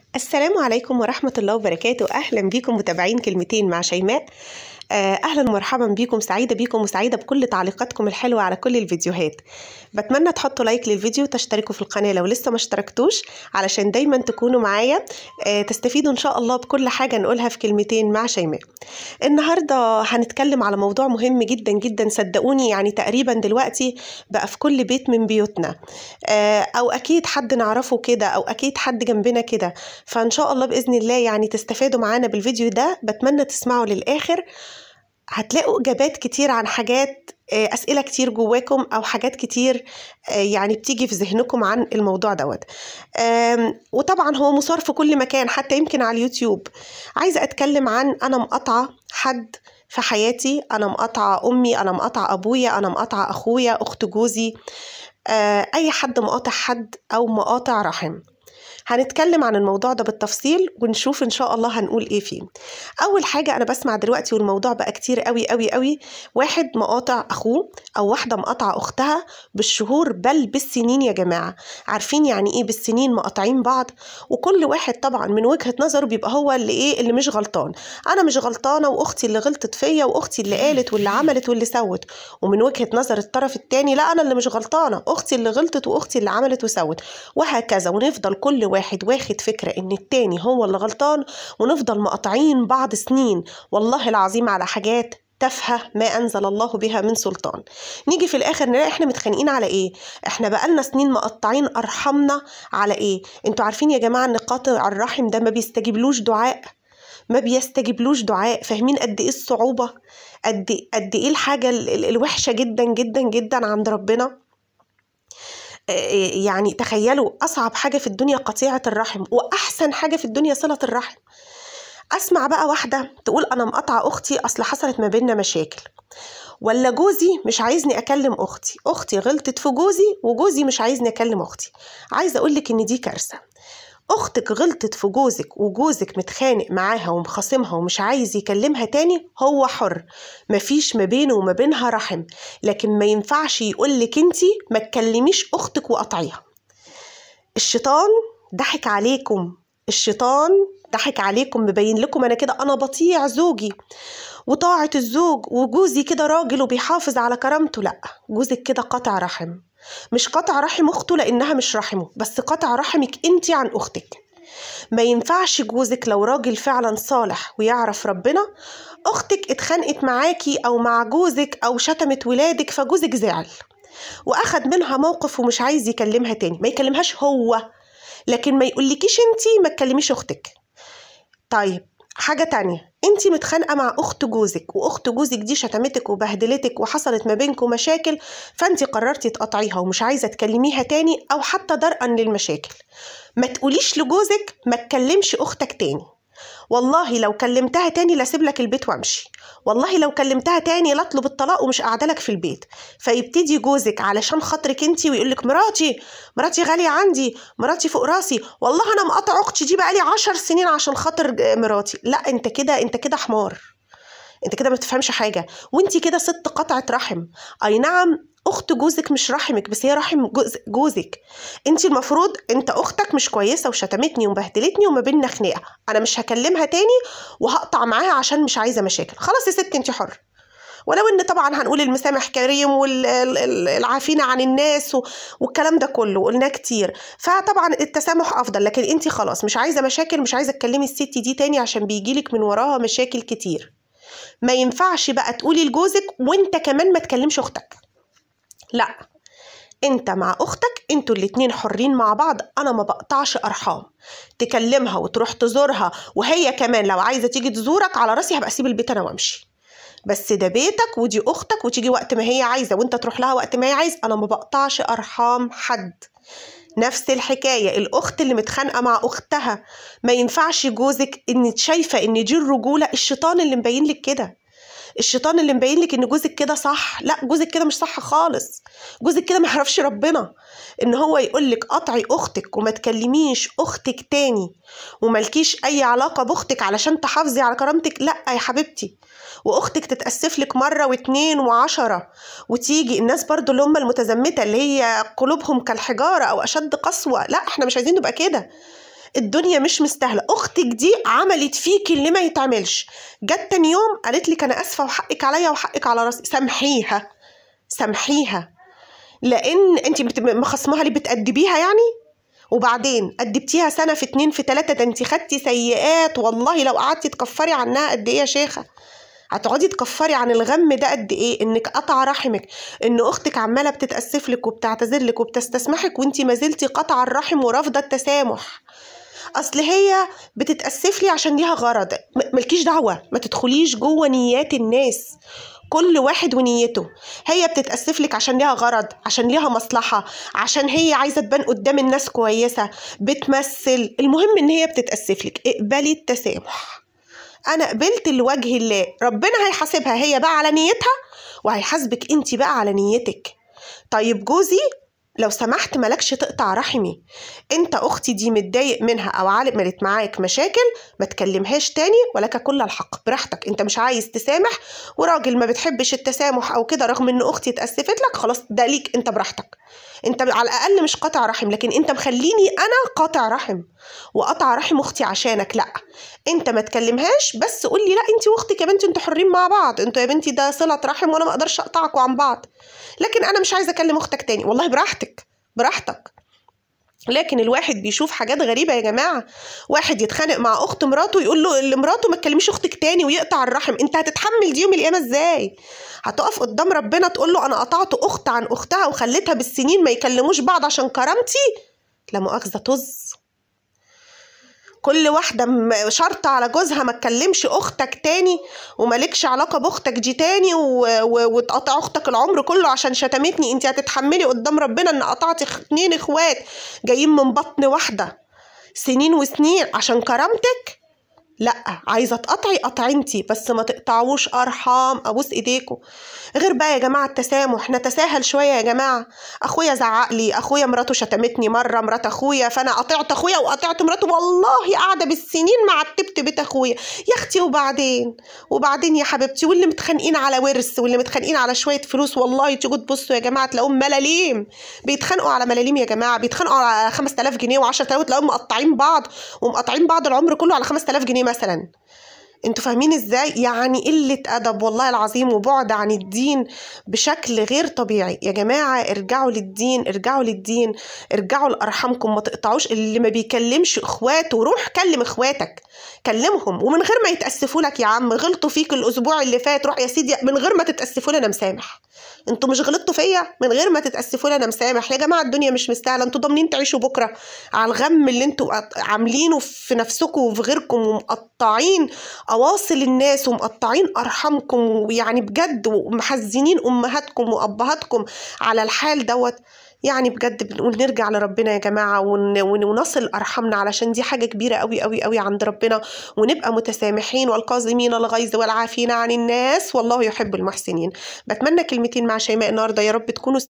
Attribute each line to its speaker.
Speaker 1: السلام عليكم ورحمة الله وبركاته أهلا بكم متابعين كلمتين مع شيماء آه، أهلا ومرحبا بكم سعيدة بكم وسعيدة بكل تعليقاتكم الحلوة على كل الفيديوهات بتمنى تحطوا لايك للفيديو وتشتركوا في القناة لو لسه ما اشتركتوش علشان دايما تكونوا معايا آه، تستفيدوا إن شاء الله بكل حاجة نقولها في كلمتين مع شيماء النهاردة هنتكلم على موضوع مهم جدا جدا صدقوني يعني تقريبا دلوقتي بقى في كل بيت من بيوتنا آه، أو أكيد حد نعرفه كده أو أكيد حد جنبنا كده فإن شاء الله بإذن الله يعني تستفادوا معانا بالفيديو ده بتمنى تسمعوا للآخر هتلاقوا إجابات كتير عن حاجات آه، أسئلة كتير جواكم أو حاجات كتير آه، يعني بتيجي في ذهنكم عن الموضوع دوت آم، وطبعا هو مثار في كل مكان حتى يمكن على اليوتيوب عايزة أتكلم عن أنا مقاطعة حد في حياتي أنا مقاطعة أمي أنا مقاطعة أبويا أنا مقاطعة أخويا أخت جوزي آه، أي حد مقاطع حد أو مقاطع رحم هنتكلم عن الموضوع ده بالتفصيل ونشوف ان شاء الله هنقول ايه فيه اول حاجه انا بسمع دلوقتي والموضوع بقى كتير قوي قوي قوي واحد مقاطع اخوه او واحده مقاطعه اختها بالشهور بل بالسنين يا جماعه عارفين يعني ايه بالسنين مقاطعين بعض وكل واحد طبعا من وجهه نظره بيبقى هو اللي ايه اللي مش غلطان انا مش غلطانه واختي اللي غلطت فيا واختي اللي قالت واللي عملت واللي سوت ومن وجهه نظر الطرف التاني لا انا اللي مش غلطانه اختي اللي غلطت واختي اللي عملت وسوت وهكذا ونفضل كل واحد واخد فكره ان التاني هو اللي غلطان ونفضل مقاطعين بعض سنين والله العظيم على حاجات تافهه ما انزل الله بها من سلطان نيجي في الاخر نلاقي احنا متخانقين على ايه احنا بقالنا سنين مقطعين ارحامنا على ايه انتوا عارفين يا جماعه ان قاطع الرحم ده ما بيستجيبلوش دعاء ما بيستجيبلوش دعاء فاهمين قد ايه الصعوبه قد قد ايه الحاجه ال- ال- الوحشه جدا جدا جدا عند ربنا يعني تخيلوا أصعب حاجة في الدنيا قطيعة الرحم وأحسن حاجة في الدنيا صلة الرحم أسمع بقى واحدة تقول أنا مقاطعة أختي أصل حصلت ما بيننا مشاكل ولا جوزي مش عايزني أكلم أختي أختي غلطت في جوزي وجوزي مش عايزني أكلم أختي عايزة أقولك إن دي كارثة أختك غلطت في جوزك وجوزك متخانق معاها ومخاصمها ومش عايز يكلمها تاني هو حر مفيش ما بينه وما بينها رحم لكن ما ينفعش يقولك انتي ما تكلميش أختك وقطعيها الشيطان ضحك عليكم الشيطان ضحك عليكم مبين لكم انا كده انا بطيع زوجي وطاعة الزوج وجوزي كده راجل وبيحافظ على كرامته لا جوزك كده قطع رحم مش قطع رحم اخته لانها مش رحمه بس قطع رحمك انت عن اختك ما ينفعش جوزك لو راجل فعلا صالح ويعرف ربنا اختك اتخانقت معاكي او مع جوزك او شتمت ولادك فجوزك زعل واخد منها موقف ومش عايز يكلمها تاني ما يكلمهاش هو لكن ما يقولكيش انتي ما تكلميش اختك طيب حاجة تانية انتي متخانقة مع اخت جوزك واخت جوزك دي شتمتك وبهدلتك وحصلت ما بينكم مشاكل فانتي قررتي تقطعيها ومش عايزة تكلميها تاني او حتى درءا للمشاكل ما تقوليش لجوزك ما تكلمش اختك تاني والله لو كلمتها تاني لاسيب لك البيت وامشي والله لو كلمتها تاني لا اطلب الطلاق ومش قاعده لك في البيت فيبتدي جوزك علشان خاطرك انت ويقول لك مراتي مراتي غاليه عندي مراتي فوق راسي والله انا مقاطع اختي دي بقالي عشر سنين عشان خاطر مراتي لا انت كده انت كده حمار انت كده ما بتفهمش حاجه وانت كده ست قطعه رحم اي نعم اخت جوزك مش رحمك بس هي رحم جوز جوزك انت المفروض انت اختك مش كويسه وشتمتني وبهدلتني وما بيننا خناقه انا مش هكلمها تاني وهقطع معاها عشان مش عايزه مشاكل خلاص يا ست انت حر ولو ان طبعا هنقول المسامح كريم والعافين عن الناس و- والكلام ده كله قلناه كتير فطبعا التسامح افضل لكن انت خلاص مش عايزه مشاكل مش عايزه تكلمي الست دي تاني عشان بيجيلك من وراها مشاكل كتير ما ينفعش بقى تقولي لجوزك وانت كمان ما تكلمش اختك لا انت مع اختك انتوا الاتنين حرين مع بعض انا ما بقطعش ارحام تكلمها وتروح تزورها وهي كمان لو عايزه تيجي تزورك على راسي هبقى اسيب البيت انا وامشي بس ده بيتك ودي اختك وتيجي وقت ما هي عايزه وانت تروح لها وقت ما هي عايز انا ما بقطعش ارحام حد نفس الحكاية الأخت اللي متخانقة مع أختها ما ينفعش جوزك إن شايفة إن دي الرجولة الشيطان اللي مبين لك كده الشيطان اللي مبين لك ان جوزك كده صح لا جوزك كده مش صح خالص جوزك كده ما يعرفش ربنا ان هو يقول لك قطعي اختك وما تكلميش اختك تاني وملكيش اي علاقه باختك علشان تحافظي على كرامتك لا يا حبيبتي واختك تتاسف لك مره واتنين وعشرة وتيجي الناس برضو اللي هم المتزمته اللي هي قلوبهم كالحجاره او اشد قسوه لا احنا مش عايزين نبقى كده الدنيا مش مستاهله اختك دي عملت فيك اللي ما يتعملش جت تاني يوم قالت لك انا اسفه وحقك عليا وحقك على راسي سامحيها سامحيها لان انت بت- مخصمها ليه بتأدبيها يعني وبعدين أدبتيها سنة في اتنين في تلاتة ده انت خدتي سيئات والله لو قعدتي تكفري عنها قد ايه يا شيخة هتقعدي تكفري عن الغم ده قد ايه انك قطع رحمك ان اختك عماله بتتاسف لك وبتعتذر لك وبتستسمحك وانت ما زلتي قطع الرحم ورافضه التسامح اصل هي بتتاسف لي عشان ليها غرض م- ملكيش دعوه ما تدخليش جوه نيات الناس كل واحد ونيته هي بتتأسف لك عشان ليها غرض عشان ليها مصلحة عشان هي عايزة تبان قدام الناس كويسة بتمثل المهم ان هي بتتأسف لك اقبلي التسامح انا قبلت لوجه الله ربنا هيحاسبها هي بقى على نيتها وهيحاسبك انت بقى على نيتك طيب جوزي لو سمحت مالكش تقطع رحمي انت اختي دي متضايق منها او عملت معاك مشاكل ما تكلمهاش تاني ولك كل الحق براحتك انت مش عايز تسامح وراجل ما بتحبش التسامح او كده رغم ان اختي اتاسفت لك خلاص ده ليك انت براحتك انت على الاقل مش قاطع رحم لكن انت مخليني انا قاطع رحم وقطع رحم اختي عشانك لا انت ما تكلمهاش بس قول لي لا انت واختك يا بنتي انتوا حرين مع بعض انتوا يا بنتي ده صله رحم وانا ما اقدرش اقطعكوا عن بعض لكن انا مش عايزه اكلم اختك تاني والله براحتك براحتك لكن الواحد بيشوف حاجات غريبه يا جماعه واحد يتخانق مع اخت مراته يقول له لمراته ما تكلميش اختك تاني ويقطع الرحم انت هتتحمل دي يوم القيامه ازاي هتقف قدام ربنا تقول له انا قطعت اخت عن اختها وخليتها بالسنين ما يكلموش بعض عشان كرامتي لا مؤاخذه طز كل واحدة م- شرطة على جوزها ما تكلمش أختك تاني ومالكش علاقة بأختك دي تاني و... و... وتقطع أختك العمر كله عشان شتمتني أنت هتتحملي قدام ربنا إن قطعتي خ- اتنين إخوات جايين من بطن واحدة سنين وسنين عشان كرامتك لا عايزه تقطعي قطعي انتي بس ما تقطعوش ارحام ابوس ايديكم غير بقى يا جماعه التسامح نتساهل شويه يا جماعه اخويا زعق لي اخويا مراته شتمتني مره مرات اخويا فانا قطعت اخويا وقطعت مراته والله قاعده بالسنين معتبت بيت اخويا يا اختي وبعدين وبعدين يا حبيبتي واللي متخانقين على ورث واللي متخانقين على شويه فلوس والله تيجوا تبصوا يا جماعه تلاقوهم ملاليم بيتخانقوا على ملاليم يا جماعه بيتخانقوا على 5000 جنيه و10000 تلاقوهم مقطعين بعض ومقطعين بعض العمر كله على 5000 جنيه مثلا انتوا فاهمين ازاي يعني قلة ادب والله العظيم وبعد عن الدين بشكل غير طبيعي يا جماعة ارجعوا للدين ارجعوا للدين ارجعوا لارحامكم ما تقطعوش اللي ما بيكلمش اخواته روح كلم اخواتك كلمهم ومن غير ما يتأسفوا لك يا عم غلطوا فيك الاسبوع اللي فات روح يا سيدي من غير ما تتأسفوا لي انا مسامح انتوا مش غلطتوا فيا من غير ما تتأسفوا لي انا مسامح يا جماعة الدنيا مش مستاهلة انتوا ضامنين تعيشوا بكرة على الغم اللي انتوا عاملينه في نفسكم وفي غيركم ومقطعين اواصل الناس ومقطعين ارحامكم ويعني بجد ومحزنين امهاتكم وابهاتكم على الحال دوت يعني بجد بنقول نرجع لربنا يا جماعة ون- ون- ونصل أرحامنا علشان دي حاجة كبيرة قوي قوي قوي عند ربنا ونبقى متسامحين والكاظمين الغيظ والعافين عن الناس والله يحب المحسنين بتمنى كلمتين مع شيماء النهاردة يا رب تكونوا